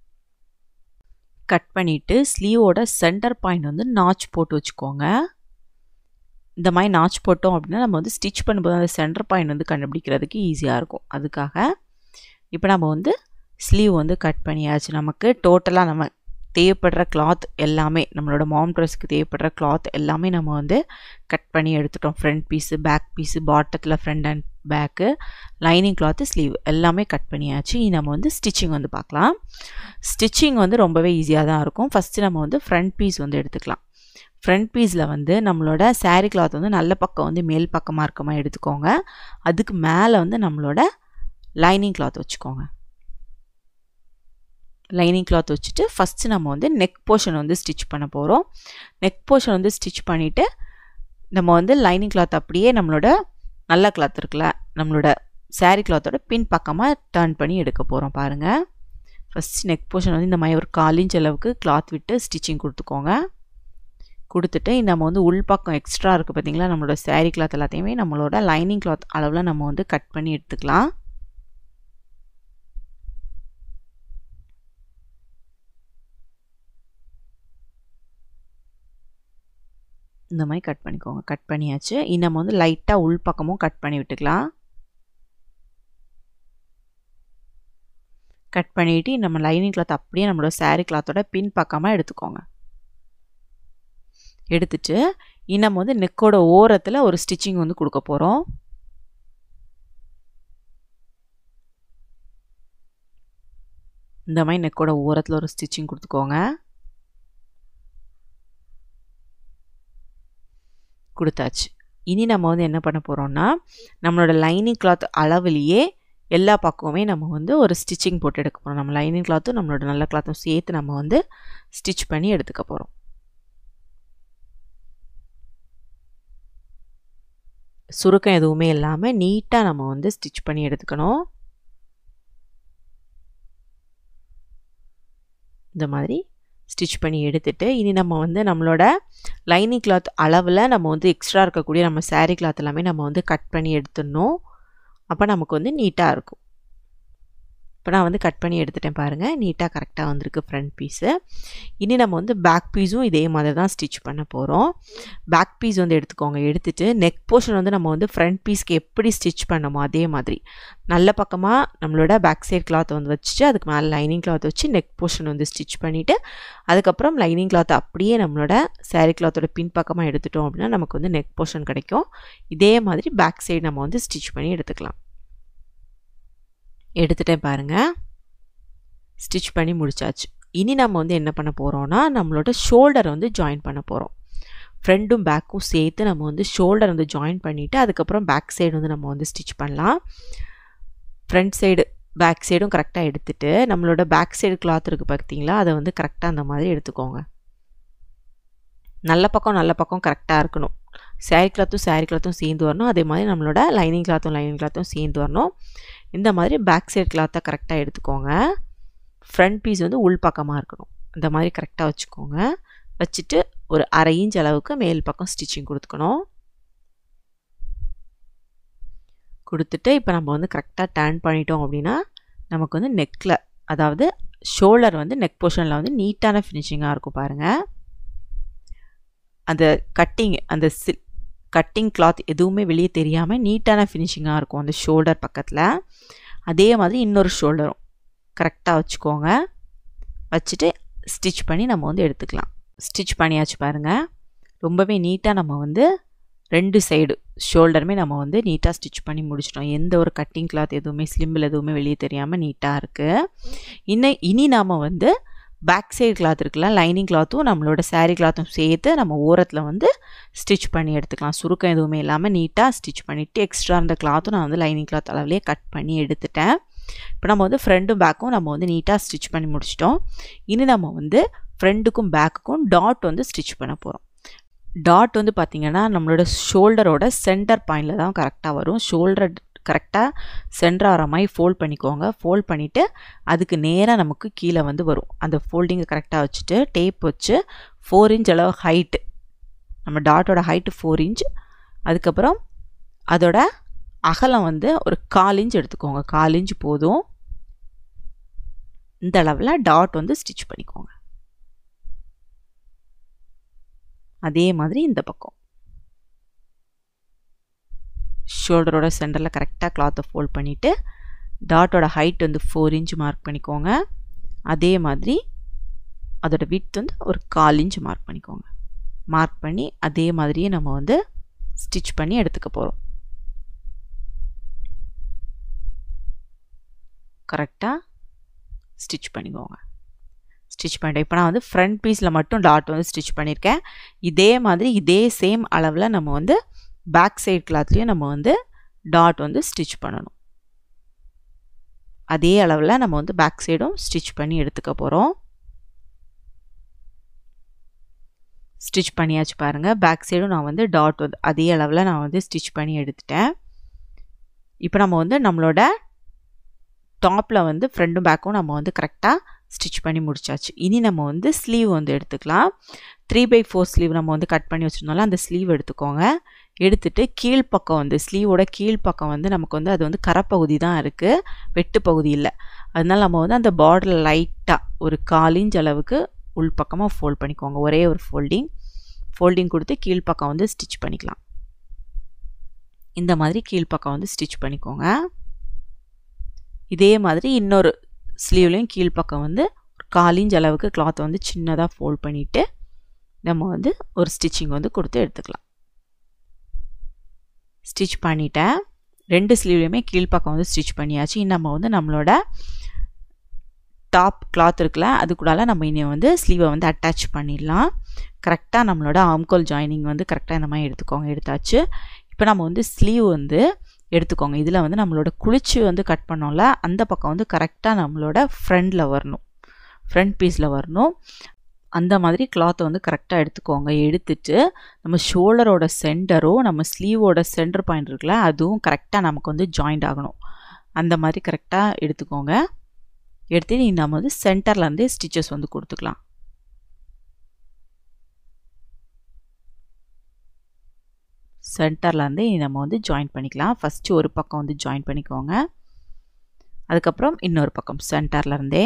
கட் பண்ணிவிட்டு ஸ்லீவோட சென்டர் பாயிண்ட் வந்து நாச் போட்டு வச்சுக்கோங்க இந்த மாதிரி நாச் போட்டோம் அப்படின்னா நம்ம வந்து ஸ்டிச் பண்ணும்போது அந்த சென்டர் பாயிண்ட் வந்து கண்டுபிடிக்கிறதுக்கு ஈஸியாக இருக்கும் அதுக்காக இப்போ நம்ம வந்து ஸ்லீவ் வந்து கட் பண்ணியாச்சு நமக்கு டோட்டலாக நம்ம தேவைப்படுற கிளாத் எல்லாமே நம்மளோட மாம் ட்ரெஸ்க்கு தேவைப்படுற கிளாத் எல்லாமே நம்ம வந்து கட் பண்ணி எடுத்துட்டோம் ஃப்ரண்ட் பீஸு பேக் பீஸு பாட்டத்தில் front and back lining cloth sleeve எல்லாமே கட் பண்ணியாச்சு இனி நம்ம வந்து ஸ்டிச்சிங் வந்து பார்க்கலாம் ஸ்டிச்சிங் வந்து ரொம்பவே ஈஸியாக தான் இருக்கும் ஃபஸ்ட்டு நம்ம வந்து ஃப்ரண்ட் பீஸ் வந்து எடுத்துக்கலாம் ஃப்ரண்ட் பீஸில் வந்து நம்மளோட சாரீ கிளாத் வந்து நல்ல பக்கம் வந்து மேல் பக்கமாக இருக்கமா எடுத்துக்கோங்க அதுக்கு மேலே வந்து நம்மளோட லைனிங் கிளாத் வச்சுக்கோங்க லைனிங் கிளாத் வச்சுட்டு ஃபஸ்ட்டு நம்ம வந்து நெக் போர்ஷன் வந்து ஸ்டிச் பண்ண போகிறோம் நெக் போர்ஷன் வந்து ஸ்டிச் பண்ணிவிட்டு நம்ம வந்து லைனிங் கிளாத் அப்படியே நம்மளோட நல்ல கிளாத் இருக்குல்ல நம்மளோட சாரீ கிளாத்தோட பின் பக்கமாக டர்ன் பண்ணி எடுக்க போகிறோம் பாருங்கள் ஃபஸ்ட் நெக் போர்ஷன் வந்து இந்த மாதிரி ஒரு கால் இன்ச் அளவுக்கு கிளாத் விட்டு ஸ்டிச்சிங் கொடுத்துக்கோங்க கொடுத்துட்டு நம்ம வந்து உள் பக்கம் எக்ஸ்ட்ரா இருக்குது பார்த்தீங்களா நம்மளோட சாரீ கிளாத் எல்லாத்தையுமே நம்மளோட லைனிங் கிளாத் அளவில் நம்ம வந்து கட் பண்ணி எடுத்துக்கலாம் இந்த மாதிரி கட் பண்ணிக்கோங்க கட் பண்ணியாச்சு இனி நம்ம வந்து லைட்டாக உள் பக்கமும் கட் பண்ணி விட்டுக்கலாம் கட் பண்ணிவிட்டு நம்ம லைனிங் கிளாத் அப்படியே நம்மளோட சாரீ கிளாத்தோட பின் பக்கமாக எடுத்துக்கோங்க எடுத்துட்டு இனி நம்ம வந்து நெக்கோட ஓரத்தில் ஒரு ஸ்டிச்சிங் வந்து கொடுக்க போகிறோம் இந்த மாதிரி நெக்கோட ஓரத்தில் ஒரு ஸ்டிச்சிங் கொடுத்துக்கோங்க கொடுத்தாச்சு இனி நம்ம வந்து என்ன பண்ண போகிறோம்னா நம்மளோட லைனிங் கிளாத் அளவுலேயே எல்லா பக்கமுமே நம்ம வந்து ஒரு ஸ்டிச்சிங் போட்டு எடுக்க போகிறோம் நம்ம லைனிங் கிளாத்தும் நம்மளோட நல்ல கிளாத்தும் சேர்த்து நம்ம வந்து ஸ்டிச் பண்ணி எடுத்துக்க போகிறோம் சுருக்கம் எதுவுமே இல்லாமல் நீட்டாக நம்ம வந்து ஸ்டிச் பண்ணி எடுத்துக்கணும் இந்த மாதிரி ஸ்டிச் பண்ணி எடுத்துட்டு இனி நம்ம வந்து நம்மளோட லைனிங் கிளாத் அளவில் நம்ம வந்து எக்ஸ்ட்ரா இருக்கக்கூடிய நம்ம சாரீ கிளாத் எல்லாமே நம்ம வந்து கட் பண்ணி எடுத்துடணும் அப்போ நமக்கு வந்து நீட்டாக இருக்கும் இப்போ நான் வந்து கட் பண்ணி எடுத்துட்டேன் பாருங்கள் நீட்டாக கரெக்டாக வந்திருக்கு ஃப்ரண்ட் பீஸு இனி நம்ம வந்து பேக் பீஸும் இதே மாதிரி தான் ஸ்டிச் பண்ண போகிறோம் பேக் பீஸ் வந்து எடுத்துக்கோங்க எடுத்துகிட்டு நெக் போர்ஷன் வந்து நம்ம வந்து ஃப்ரண்ட் பீஸ்க்கு எப்படி ஸ்டிச் பண்ணமோ அதே மாதிரி நல்ல பக்கமாக நம்மளோட பேக் சைட் கிளாத் வந்து வச்சுட்டு அதுக்கு மேலே லைனிங் கிளாத் வச்சு நெக் போர்ஷன் வந்து ஸ்டிச் பண்ணிவிட்டு அதுக்கப்புறம் லைனிங் கிளாத் அப்படியே நம்மளோட சாரீ கிளாத்தோட பின் பக்கமாக எடுத்துட்டோம் அப்படின்னா நமக்கு வந்து நெக் போர்ஷன் கிடைக்கும் இதே மாதிரி பேக் சைடு நம்ம வந்து ஸ்டிச் பண்ணி எடுத்துக்கலாம் எடுத்துட்டேன் பாருங்கள் ஸ்டிச் பண்ணி முடிச்சாச்சு இனி நம்ம வந்து என்ன பண்ண போகிறோம்னா நம்மளோட ஷோல்டரை வந்து ஜாயின் பண்ண போகிறோம் ஃப்ரண்ட்டும் பேக்கும் சேர்த்து நம்ம வந்து ஷோல்டர் வந்து ஜாயின் பண்ணிவிட்டு அதுக்கப்புறம் பேக் சைடு வந்து நம்ம வந்து ஸ்டிச் பண்ணலாம் ஃப்ரண்ட் சைடு பேக் சைடும் கரெக்டாக எடுத்துகிட்டு நம்மளோட பேக் சைடு கிளாத் இருக்குது பார்த்தீங்களா அதை வந்து கரெக்டாக அந்த மாதிரி எடுத்துக்கோங்க நல்ல பக்கம் நல்ல பக்கம் கரெக்டாக இருக்கணும் சாரீ கிளாத்தும் சாரீ கிளாத்தும் சேர்ந்து வரணும் அதே மாதிரி நம்மளோட லைனிங் கிளாத்தும் லைனிங் கிளாத்தும் சேர்ந்து வரணும் இந்த மாதிரி பேக் சைடு கிளாத்தை கரெக்டாக எடுத்துக்கோங்க ஃப்ரண்ட் பீஸ் வந்து உள் பக்கமாக இருக்கணும் இந்த மாதிரி கரெக்டாக வச்சுக்கோங்க வச்சுட்டு ஒரு அரை இன்ச் அளவுக்கு மேல் பக்கம் ஸ்டிச்சிங் கொடுத்துக்கணும் கொடுத்துட்டு இப்போ நம்ம வந்து கரெக்டாக டர்ன் பண்ணிட்டோம் அப்படின்னா நமக்கு வந்து நெக்கில் அதாவது ஷோல்டர் வந்து நெக் போர்ஷனில் வந்து நீட்டான ஃபினிஷிங்காக இருக்கும் பாருங்கள் அந்த கட்டிங் அந்த சில் கட்டிங் கிளாத் எதுவுமே வெளியே தெரியாமல் நீட்டான ஃபினிஷிங்காக இருக்கும் அந்த ஷோல்டர் பக்கத்தில் அதே மாதிரி இன்னொரு ஷோல்டரும் கரெக்டாக வச்சுக்கோங்க வச்சுட்டு ஸ்டிச் பண்ணி நம்ம வந்து எடுத்துக்கலாம் ஸ்டிச் பண்ணியாச்சு பாருங்கள் ரொம்பவே நீட்டாக நம்ம வந்து ரெண்டு சைடு ஷோல்டருமே நம்ம வந்து நீட்டாக ஸ்டிச் பண்ணி முடிச்சிட்டோம் எந்த ஒரு கட்டிங் கிளாத் எதுவுமே ஸ்லிம்பில் எதுவுமே வெளியே தெரியாமல் நீட்டாக இருக்குது இன்னும் இனி நாம் வந்து பேக் சைடு கிளாத் இருக்குல்ல லைனிங் கிளாத்தும் நம்மளோட சாரீ கிளாத்தும் சேர்த்து நம்ம ஓரத்தில் வந்து ஸ்டிச் பண்ணி எடுத்துக்கலாம் சுருக்கம் எதுவுமே இல்லாமல் நீட்டாக ஸ்டிச் பண்ணிவிட்டு எக்ஸ்ட்ரா இருந்த கிளாத்தும் நான் வந்து லைனிங் கிளாத் அளவுலேயே கட் பண்ணி எடுத்துட்டேன் இப்போ நம்ம வந்து ஃப்ரண்ட்டும் பேக்கும் நம்ம வந்து நீட்டாக ஸ்டிச் பண்ணி முடிச்சிட்டோம் இனி நம்ம வந்து ஃப்ரண்ட்டுக்கும் பேக்குக்கும் டாட் வந்து ஸ்டிச் பண்ண போகிறோம் டாட் வந்து பார்த்திங்கன்னா நம்மளோட ஷோல்டரோட சென்டர் பாயிண்டில் தான் கரெக்டாக வரும் ஷோல்டர் கரெக்டாக சென்டர் ஆகிற மாதிரி ஃபோல்ட் பண்ணிக்கோங்க ஃபோல்ட் பண்ணிவிட்டு அதுக்கு நேராக நமக்கு கீழே வந்து வரும் அந்த ஃபோல்டிங்கை கரெக்டாக வச்சுட்டு டேப் வச்சு ஃபோர் இன்ச் அளவு ஹைட்டு நம்ம டாட்டோட ஹைட்டு ஃபோர் இன்ச் அதுக்கப்புறம் அதோட அகலம் வந்து ஒரு கால் இன்ச் எடுத்துக்கோங்க கால் இன்ச் போதும் இந்த அளவில் டாட் வந்து ஸ்டிச் பண்ணிக்கோங்க அதே மாதிரி இந்த பக்கம் ஷோல்டரோட சென்டரில் கரெக்டாக கிளாத்தை ஃபோல்ட் பண்ணிவிட்டு டாட்டோட ஹைட் வந்து ஃபோர் இன்ச் மார்க் பண்ணிக்கோங்க அதே மாதிரி அதோட வித் வந்து ஒரு கால் இன்ச் மார்க் பண்ணிக்கோங்க மார்க் பண்ணி அதே மாதிரியே நம்ம வந்து ஸ்டிச் பண்ணி எடுத்துக்க போகிறோம் கரெக்டாக ஸ்டிச் பண்ணிக்கோங்க ஸ்டிச் பண்ணிட்டேன் இப்போ நான் வந்து ஃப்ரண்ட் பீஸில் மட்டும் டாட் வந்து ஸ்டிச் பண்ணியிருக்கேன் இதே மாதிரி இதே சேம் அளவில் நம்ம வந்து பேக் சைட் கிளாத்லேயும் நம்ம வந்து டாட் வந்து ஸ்டிச் பண்ணணும் அதே அளவில் நம்ம வந்து பேக் சைடும் ஸ்டிச் பண்ணி எடுத்துக்க போகிறோம் ஸ்டிச் பண்ணியாச்சு பாருங்கள் பேக் சைடும் நான் வந்து டாட் வந்து அதே அளவில் நான் வந்து ஸ்டிச் பண்ணி எடுத்துட்டேன் இப்போ நம்ம வந்து நம்மளோட டாப்பில் வந்து ஃப்ரண்ட்டும் பேக்கும் நம்ம வந்து கரெக்டாக ஸ்டிச் பண்ணி முடிச்சாச்சு இனி நம்ம வந்து ஸ்லீவ் வந்து எடுத்துக்கலாம் த்ரீ பை ஃபோர் ஸ்லீவ் நம்ம வந்து கட் பண்ணி வச்சுருந்தோம்ல அந்த ஸ்லீவ் எடுத்துக்கோங்க எடுத்துட்டு கீழ்ப்பக்கம் வந்து ஸ்லீவோட கீழ்ப்பக்கம் வந்து நமக்கு வந்து அது வந்து கரப்பகுதி தான் இருக்குது வெட்டு பகுதி இல்லை அதனால நம்ம வந்து அந்த பார்டரில் லைட்டாக ஒரு காலிஞ்ச் அளவுக்கு உள்பக்கமாக ஃபோல்ட் பண்ணிக்கோங்க ஒரே ஒரு ஃபோல்டிங் ஃபோல்டிங் கொடுத்து கீழ்ப்பக்கம் வந்து ஸ்டிச் பண்ணிக்கலாம் இந்த மாதிரி கீழ்ப்பக்கம் வந்து ஸ்டிச் பண்ணிக்கோங்க இதே மாதிரி இன்னொரு ஸ்லீவ்லேயும் கீழ்ப்பக்கம் வந்து ஒரு காலிஞ்ச் அளவுக்கு கிளாத்தை வந்து சின்னதாக ஃபோல்ட் பண்ணிவிட்டு நம்ம வந்து ஒரு ஸ்டிச்சிங் வந்து கொடுத்து எடுத்துக்கலாம் ஸ்டிச் பண்ணிட்டேன் ரெண்டு ஸ்லீவ்லேயுமே கீழ்ப்பக்கம் வந்து ஸ்டிச் பண்ணியாச்சு நம்ம வந்து நம்மளோட டாப் கிளாத் இருக்குல்ல அதுக்கூடால நம்ம இனி வந்து ஸ்லீவை வந்து அட்டாச் பண்ணிடலாம் கரெக்டாக நம்மளோட ஆம்கோல் ஜாயினிங் வந்து கரெக்டாக இந்த மாதிரி எடுத்துக்கோங்க எடுத்தாச்சு இப்போ நம்ம வந்து ஸ்லீவ் வந்து எடுத்துக்கோங்க இதில் வந்து நம்மளோட குளிச்சு வந்து கட் பண்ணோம்ல அந்த பக்கம் வந்து கரெக்டாக நம்மளோட ஃப்ரண்டில் வரணும் ஃப்ரண்ட் பீஸில் வரணும் அந்த மாதிரி கிளாத்தை வந்து கரெக்டாக எடுத்துக்கோங்க எடுத்துட்டு நம்ம ஷோல்டரோட சென்டரும் நம்ம ஸ்லீவோட சென்டர் பாயிண்ட் இருக்குல்ல அதுவும் கரெக்டாக நமக்கு வந்து ஜாயிண்ட் ஆகணும் அந்த மாதிரி கரெக்டாக எடுத்துக்கோங்க எடுத்து நீ நம்ம வந்து சென்டர்லேருந்தே ஸ்டிச்சஸ் வந்து கொடுத்துக்கலாம் சென்டர்லேருந்தே நம்ம வந்து ஜாயின் பண்ணிக்கலாம் ஃபஸ்ட்டு ஒரு பக்கம் வந்து ஜாயின் பண்ணிக்கோங்க அதுக்கப்புறம் இன்னொரு பக்கம் சென்டர்லேருந்தே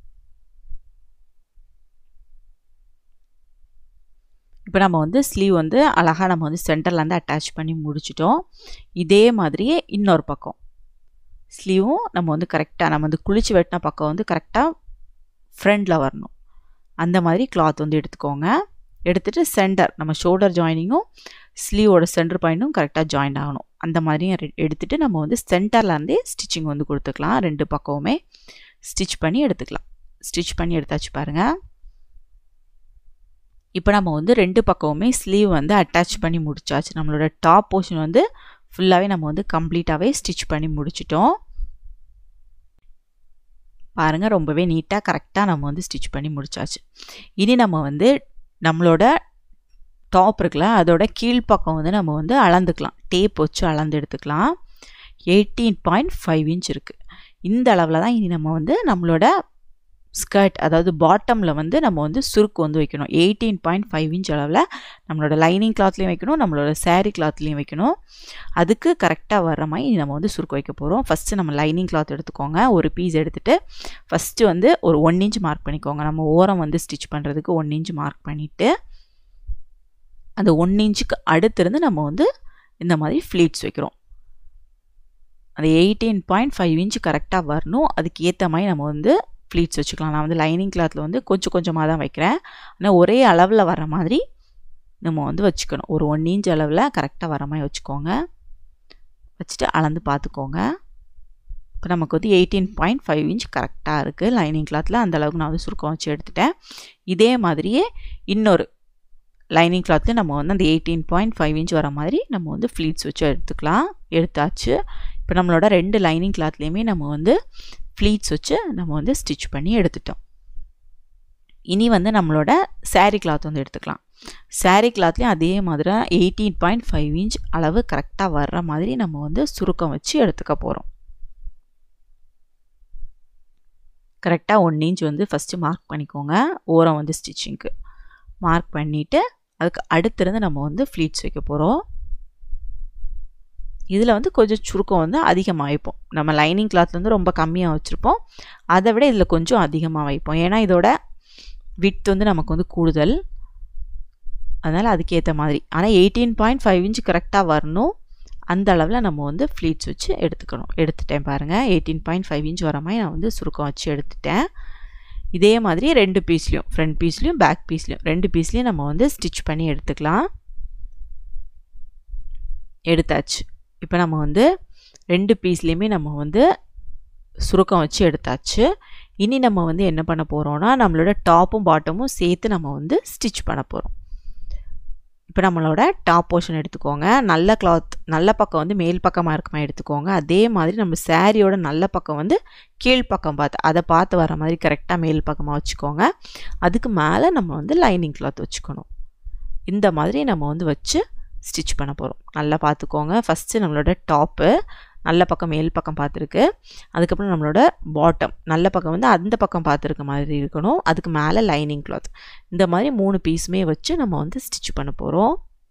இப்போ நம்ம வந்து ஸ்லீவ் வந்து அழகாக நம்ம வந்து சென்டர்லேருந்து அட்டாச் பண்ணி முடிச்சிட்டோம் இதே மாதிரியே இன்னொரு பக்கம் ஸ்லீவும் நம்ம வந்து கரெக்டாக நம்ம வந்து குளிச்சு வெட்டின பக்கம் வந்து கரெக்டாக ஃப்ரண்டில் வரணும் அந்த மாதிரி கிளாத் வந்து எடுத்துக்கோங்க எடுத்துகிட்டு சென்டர் நம்ம ஷோல்டர் ஜாயினிங்கும் ஸ்லீவோட சென்டர் பாயிண்ட்டும் கரெக்டாக ஜாயின் ஆகணும் அந்த மாதிரியும் எடுத்துகிட்டு நம்ம வந்து சென்டர்லேருந்தே ஸ்டிச்சிங் வந்து கொடுத்துக்கலாம் ரெண்டு பக்கமுமே ஸ்டிச் பண்ணி எடுத்துக்கலாம் ஸ்டிச் பண்ணி எடுத்தாச்சு பாருங்கள் இப்போ நம்ம வந்து ரெண்டு பக்கமுமே ஸ்லீவ் வந்து அட்டாச் பண்ணி முடிச்சாச்சு நம்மளோட டாப் போர்ஷன் வந்து ஃபுல்லாகவே நம்ம வந்து கம்ப்ளீட்டாகவே ஸ்டிச் பண்ணி முடிச்சிட்டோம் பாருங்கள் ரொம்பவே நீட்டாக கரெக்டாக நம்ம வந்து ஸ்டிச் பண்ணி முடிச்சாச்சு இனி நம்ம வந்து நம்மளோட டாப் இருக்குல்ல அதோட கீழ்ப்பக்கம் வந்து நம்ம வந்து அளந்துக்கலாம் டேப் வச்சு அளந்து எடுத்துக்கலாம் எயிட்டீன் பாயிண்ட் ஃபைவ் இன்ச் இருக்குது இந்த அளவில் தான் இனி நம்ம வந்து நம்மளோட ஸ்கர்ட் அதாவது பாட்டமில் வந்து நம்ம வந்து சுருக்கு வந்து வைக்கணும் எயிட்டீன் பாயிண்ட் ஃபைவ் இன்ச் அளவில் நம்மளோட லைனிங் கிளாத்லேயும் வைக்கணும் நம்மளோட சேரீ கிளாத்லேயும் வைக்கணும் அதுக்கு கரெக்டாக வர்ற மாதிரி நம்ம வந்து சுருக்கு வைக்க போகிறோம் ஃபஸ்ட்டு நம்ம லைனிங் கிளாத் எடுத்துக்கோங்க ஒரு பீஸ் எடுத்துகிட்டு ஃபஸ்ட்டு வந்து ஒரு ஒன் இன்ச் மார்க் பண்ணிக்கோங்க நம்ம ஓரம் வந்து ஸ்டிச் பண்ணுறதுக்கு ஒன் இன்ச் மார்க் பண்ணிவிட்டு அந்த ஒன் இன்ச்சுக்கு அடுத்திருந்து நம்ம வந்து இந்த மாதிரி ஃப்ளீட்ஸ் வைக்கிறோம் அந்த எயிட்டீன் பாயிண்ட் ஃபைவ் இன்ச் கரெக்டாக வரணும் அதுக்கு ஏற்ற மாதிரி நம்ம வந்து ஃப்ளீட்ஸ் வச்சுக்கலாம் நான் வந்து லைனிங் கிளாத்தில் வந்து கொஞ்சம் கொஞ்சமாக தான் வைக்கிறேன் ஆனால் ஒரே அளவில் வர மாதிரி நம்ம வந்து வச்சுக்கணும் ஒரு ஒன் இன்ச் அளவில் கரெக்டாக வர மாதிரி வச்சுக்கோங்க வச்சுட்டு அளந்து பார்த்துக்கோங்க இப்போ நமக்கு வந்து எயிட்டீன் பாயிண்ட் ஃபைவ் இன்ச் கரெக்டாக இருக்குது லைனிங் கிளாத்தில் அந்தளவுக்கு நான் வந்து சுருக்கம் வச்சு எடுத்துட்டேன் இதே மாதிரியே இன்னொரு லைனிங் கிளாத்தில் நம்ம வந்து அந்த எயிட்டீன் பாயிண்ட் ஃபைவ் இன்ச் வர மாதிரி நம்ம வந்து ஃப்ளீட்ஸ் வச்சு எடுத்துக்கலாம் எடுத்தாச்சு இப்போ நம்மளோட ரெண்டு லைனிங் கிளாத்லேயுமே நம்ம வந்து ஃப்ளீட்ஸ் வச்சு நம்ம வந்து ஸ்டிச் பண்ணி எடுத்துட்டோம் இனி வந்து நம்மளோட சாரீ கிளாத் வந்து எடுத்துக்கலாம் சாரீ கிளாத்லேயும் அதே மாதிரி எயிட்டீன் பாயிண்ட் ஃபைவ் இன்ச் அளவு கரெக்டாக வர்ற மாதிரி நம்ம வந்து சுருக்கம் வச்சு எடுத்துக்க போகிறோம் கரெக்டாக ஒன் இன்ச் வந்து ஃபஸ்ட்டு மார்க் பண்ணிக்கோங்க ஓரம் வந்து ஸ்டிச்சிங்க்கு மார்க் பண்ணிவிட்டு அதுக்கு அடுத்திருந்து நம்ம வந்து ஃப்ளீட்ஸ் வைக்க போகிறோம் இதில் வந்து கொஞ்சம் சுருக்கம் வந்து அதிகமாக வைப்போம் நம்ம லைனிங் கிளாத் வந்து ரொம்ப கம்மியாக வச்சுருப்போம் அதை விட இதில் கொஞ்சம் அதிகமாக வைப்போம் ஏன்னா இதோட விட் வந்து நமக்கு வந்து கூடுதல் அதனால் அதுக்கேற்ற மாதிரி ஆனால் எயிட்டீன் பாயிண்ட் ஃபைவ் இன்ச் கரெக்டாக வரணும் அந்த அளவில் நம்ம வந்து ஃப்ளீட்ஸ் வச்சு எடுத்துக்கணும் எடுத்துட்டேன் பாருங்கள் எயிட்டீன் பாயிண்ட் ஃபைவ் இன்ச் வர மாதிரி நான் வந்து சுருக்கம் வச்சு எடுத்துட்டேன் இதே மாதிரி ரெண்டு பீஸ்லேயும் ஃப்ரண்ட் பீஸ்லேயும் பேக் பீஸ்லேயும் ரெண்டு பீஸ்லேயும் நம்ம வந்து ஸ்டிச் பண்ணி எடுத்துக்கலாம் எடுத்தாச்சு இப்போ நம்ம வந்து ரெண்டு பீஸ்லேயுமே நம்ம வந்து சுருக்கம் வச்சு எடுத்தாச்சு இனி நம்ம வந்து என்ன பண்ண போகிறோம்னா நம்மளோட டாப்பும் பாட்டமும் சேர்த்து நம்ம வந்து ஸ்டிச் பண்ண போகிறோம் இப்போ நம்மளோட டாப் போர்ஷன் எடுத்துக்கோங்க நல்ல கிளாத் நல்ல பக்கம் வந்து மேல் பக்கமாக இருக்குமா எடுத்துக்கோங்க அதே மாதிரி நம்ம சாரியோட நல்ல பக்கம் வந்து கீழ்ப்பக்கம் பார்த்து அதை பார்த்து வர மாதிரி கரெக்டாக மேல் பக்கமாக வச்சுக்கோங்க அதுக்கு மேலே நம்ம வந்து லைனிங் கிளாத் வச்சுக்கணும் இந்த மாதிரி நம்ம வந்து வச்சு ஸ்டிச் பண்ண போகிறோம் நல்லா பார்த்துக்கோங்க ஃபஸ்ட்டு நம்மளோட டாப்பு நல்ல பக்கம் மேல் பக்கம் பார்த்துருக்கு அதுக்கப்புறம் நம்மளோட பாட்டம் நல்ல பக்கம் வந்து அந்த பக்கம் பார்த்துருக்க மாதிரி இருக்கணும் அதுக்கு மேலே லைனிங் கிளாத் இந்த மாதிரி மூணு பீஸுமே வச்சு நம்ம வந்து ஸ்டிச் பண்ண போகிறோம்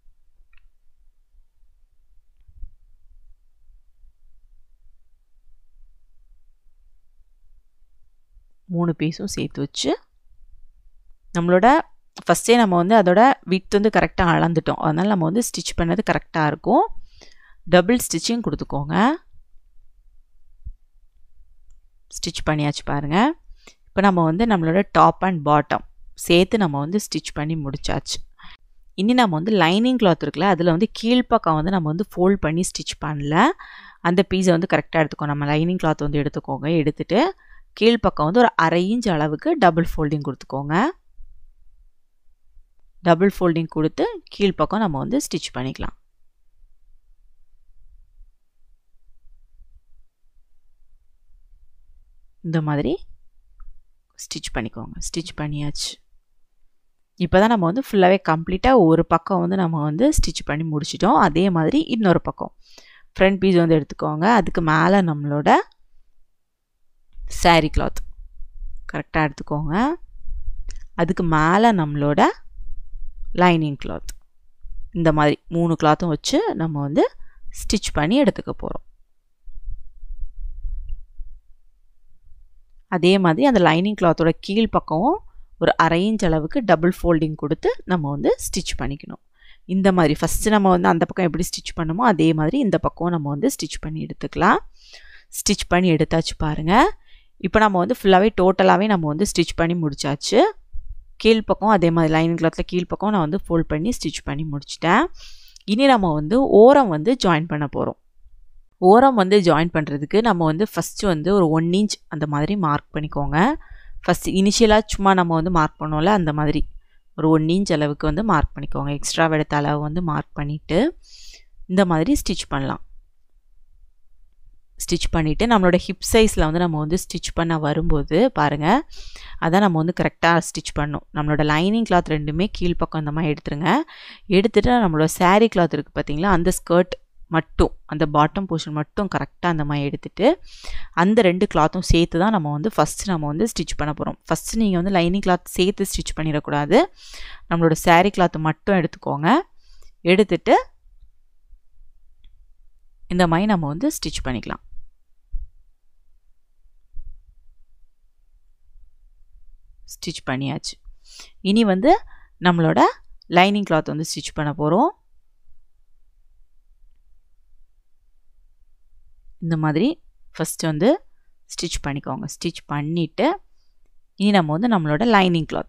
மூணு பீஸும் சேர்த்து வச்சு நம்மளோட ஃபஸ்ட்டே நம்ம வந்து அதோட வித் வந்து கரெக்டாக அளந்துட்டோம் அதனால் நம்ம வந்து ஸ்டிச் பண்ணது கரெக்டாக இருக்கும் டபுள் ஸ்டிச்சிங் கொடுத்துக்கோங்க ஸ்டிச் பண்ணியாச்சு பாருங்கள் இப்போ நம்ம வந்து நம்மளோட டாப் அண்ட் பாட்டம் சேர்த்து நம்ம வந்து ஸ்டிச் பண்ணி முடிச்சாச்சு இனி நம்ம வந்து லைனிங் கிளாத் இருக்குல்ல அதில் வந்து கீழ்ப்பக்கம் வந்து நம்ம வந்து ஃபோல்ட் பண்ணி ஸ்டிச் பண்ணல அந்த பீஸை வந்து கரெக்டாக எடுத்துக்கோ நம்ம லைனிங் கிளாத் வந்து எடுத்துக்கோங்க எடுத்துகிட்டு கீழ்ப்பக்கம் வந்து ஒரு அரை இன்ச் அளவுக்கு டபுள் ஃபோல்டிங் கொடுத்துக்கோங்க டபுள் ஃபோல்டிங் கொடுத்து கீழ்ப்பக்கம் நம்ம வந்து ஸ்டிச் பண்ணிக்கலாம் இந்த மாதிரி ஸ்டிச் பண்ணிக்கோங்க ஸ்டிச் பண்ணியாச்சு இப்போ தான் நம்ம வந்து ஃபுல்லாகவே கம்ப்ளீட்டாக ஒரு பக்கம் வந்து நம்ம வந்து ஸ்டிச் பண்ணி முடிச்சிட்டோம் அதே மாதிரி இன்னொரு பக்கம் ஃப்ரண்ட் பீஸ் வந்து எடுத்துக்கோங்க அதுக்கு மேலே நம்மளோட சாரீ கிளாத் கரெக்டாக எடுத்துக்கோங்க அதுக்கு மேலே நம்மளோட லைனிங் கிளாத் இந்த மாதிரி மூணு கிளாத்தும் வச்சு நம்ம வந்து ஸ்டிச் பண்ணி எடுத்துக்க போகிறோம் அதே மாதிரி அந்த லைனிங் கிளாத்தோட கீழ் பக்கமும் ஒரு அரை இன்ச் அளவுக்கு டபுள் ஃபோல்டிங் கொடுத்து நம்ம வந்து ஸ்டிச் பண்ணிக்கணும் இந்த மாதிரி ஃபஸ்ட்டு நம்ம வந்து அந்த பக்கம் எப்படி ஸ்டிச் பண்ணுமோ அதே மாதிரி இந்த பக்கம் நம்ம வந்து ஸ்டிச் பண்ணி எடுத்துக்கலாம் ஸ்டிச் பண்ணி எடுத்தாச்சு பாருங்கள் இப்போ நம்ம வந்து ஃபுல்லாகவே டோட்டலாகவே நம்ம வந்து ஸ்டிச் பண்ணி முடிச்சாச்சு கீழ்ப்பக்கம் அதே மாதிரி லைனிங் கிளாத்தில் கீழ்ப்பக்கம் நான் வந்து ஃபோல்ட் பண்ணி ஸ்டிச் பண்ணி முடிச்சிட்டேன் இனி நம்ம வந்து ஓரம் வந்து ஜாயின் பண்ண போகிறோம் ஓரம் வந்து ஜாயின் பண்ணுறதுக்கு நம்ம வந்து ஃபஸ்ட்டு வந்து ஒரு ஒன் இன்ச் அந்த மாதிரி மார்க் பண்ணிக்கோங்க ஃபஸ்ட் இனிஷியலாக சும்மா நம்ம வந்து மார்க் பண்ணோம்ல அந்த மாதிரி ஒரு ஒன் இன்ச் அளவுக்கு வந்து மார்க் பண்ணிக்கோங்க எக்ஸ்ட்ரா எடுத்த அளவு வந்து மார்க் பண்ணிவிட்டு இந்த மாதிரி ஸ்டிச் பண்ணலாம் ஸ்டிச் பண்ணிவிட்டு நம்மளோட ஹிப் சைஸில் வந்து நம்ம வந்து ஸ்டிச் பண்ண வரும்போது பாருங்கள் அதான் நம்ம வந்து கரெக்டாக ஸ்டிச் பண்ணணும் நம்மளோட லைனிங் கிளாத் ரெண்டுமே கீழ்ப்பக்கம் இந்த மாதிரி எடுத்துருங்க எடுத்துகிட்டு நம்மளோட சாரீ கிளாத் இருக்குது பார்த்தீங்களா அந்த ஸ்கர்ட் மட்டும் அந்த பாட்டம் போர்ஷன் மட்டும் கரெக்டாக அந்த மாதிரி எடுத்துகிட்டு அந்த ரெண்டு கிளாத்தும் சேர்த்து தான் நம்ம வந்து ஃபஸ்ட்டு நம்ம வந்து ஸ்டிச் பண்ண போகிறோம் ஃபஸ்ட்டு நீங்கள் வந்து லைனிங் கிளாத் சேர்த்து ஸ்டிச் பண்ணிடக்கூடாது நம்மளோட சாரீ கிளாத் மட்டும் எடுத்துக்கோங்க எடுத்துட்டு இந்த மாதிரி நம்ம வந்து ஸ்டிச் பண்ணிக்கலாம் ஸ்டிச் பண்ணியாச்சு இனி வந்து நம்மளோட லைனிங் கிளாத் வந்து ஸ்டிச் பண்ண போகிறோம் இந்த மாதிரி ஃபஸ்ட்டு வந்து ஸ்டிச் பண்ணிக்கோங்க ஸ்டிச் பண்ணிவிட்டு இனி நம்ம வந்து நம்மளோட லைனிங் கிளாத்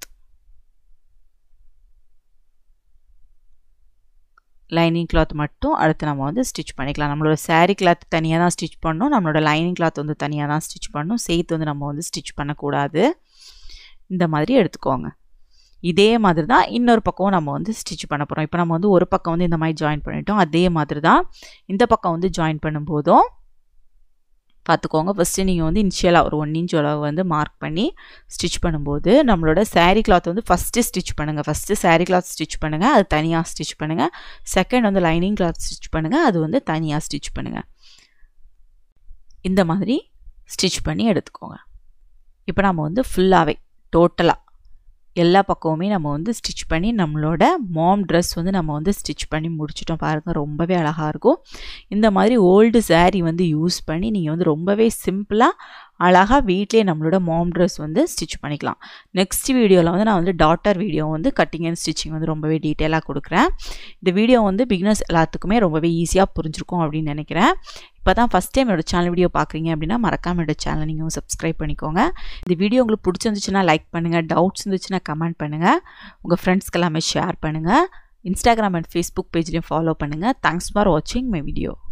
லைனிங் கிளாத் மட்டும் அடுத்து நம்ம வந்து ஸ்டிச் பண்ணிக்கலாம் நம்மளோட சாரீ கிளாத் தனியாக தான் ஸ்டிச் பண்ணணும் நம்மளோட லைனிங் கிளாத் வந்து தனியாக தான் ஸ்டிச் பண்ணணும் சேர்த்து வந்து நம்ம வந்து ஸ்டிச் பண்ணக்கூடாது இந்த மாதிரி எடுத்துக்கோங்க இதே மாதிரி தான் இன்னொரு பக்கம் நம்ம வந்து ஸ்டிச் பண்ண போகிறோம் இப்போ நம்ம வந்து ஒரு பக்கம் வந்து இந்த மாதிரி ஜாயின் பண்ணிட்டோம் அதே மாதிரி தான் இந்த பக்கம் வந்து ஜாயின் பண்ணும்போதும் பார்த்துக்கோங்க ஃபஸ்ட்டு நீங்கள் வந்து இனிஷியலாக ஒரு ஒன் இன்ச் அளவு வந்து மார்க் பண்ணி ஸ்டிச் பண்ணும்போது நம்மளோட சாரீ கிளாத் வந்து ஃபஸ்ட்டு ஸ்டிச் பண்ணுங்கள் ஃபஸ்ட்டு சாரீ கிளாத் ஸ்டிச் பண்ணுங்கள் அது தனியாக ஸ்டிச் பண்ணுங்கள் செகண்ட் வந்து லைனிங் கிளாத் ஸ்டிச் பண்ணுங்கள் அது வந்து தனியாக ஸ்டிச் பண்ணுங்கள் இந்த மாதிரி ஸ்டிச் பண்ணி எடுத்துக்கோங்க இப்போ நம்ம வந்து ஃபுல்லாகவே டோட்டலாக எல்லா பக்கமுமே நம்ம வந்து ஸ்டிச் பண்ணி நம்மளோட மாம் ட்ரெஸ் வந்து நம்ம வந்து ஸ்டிச் பண்ணி முடிச்சிட்டோம் பாருங்கள் ரொம்பவே அழகாக இருக்கும் இந்த மாதிரி ஓல்டு சாரீ வந்து யூஸ் பண்ணி நீங்கள் வந்து ரொம்பவே சிம்பிளாக அழகாக வீட்டிலே நம்மளோட மாம் ட்ரெஸ் வந்து ஸ்டிச் பண்ணிக்கலாம் நெக்ஸ்ட் வீடியோவில் வந்து நான் வந்து டாட்டர் வீடியோ வந்து கட்டிங் அண்ட் ஸ்டிச்சிங் வந்து ரொம்பவே டீட்டெயிலாக கொடுக்குறேன் இந்த வீடியோ வந்து பிகினர்ஸ் எல்லாத்துக்குமே ரொம்பவே ஈஸியாக புரிஞ்சிருக்கும் அப்படின்னு நினைக்கிறேன் இப்போ தான் ஃபஸ்ட் டைம் என்னோட சேனல் வீடியோ பார்க்குறீங்க அப்படின்னா மறக்காம என்னோட சேனலை நீங்கள் சப்ஸ்கிரைப் பண்ணிக்கோங்க இந்த வீடியோ உங்களுக்கு பிடிச்சிருந்துச்சுன்னா லைக் பண்ணுங்கள் டவுட்ஸ் இருந்துச்சுன்னா கமெண்ட் பண்ணுங்கள் உங்கள் ஃப்ரெண்ட்ஸ்க்கு எல்லாமே ஷேர் பண்ணுங்கள் இன்ஸ்டாகிராம் அண்ட் ஃபேஸ்புக் பேஜ்லேயும் ஃபாலோ பண்ணுங்கள் தேங்க்ஸ் ஃபார் வாட்சிங் மை வீடியோ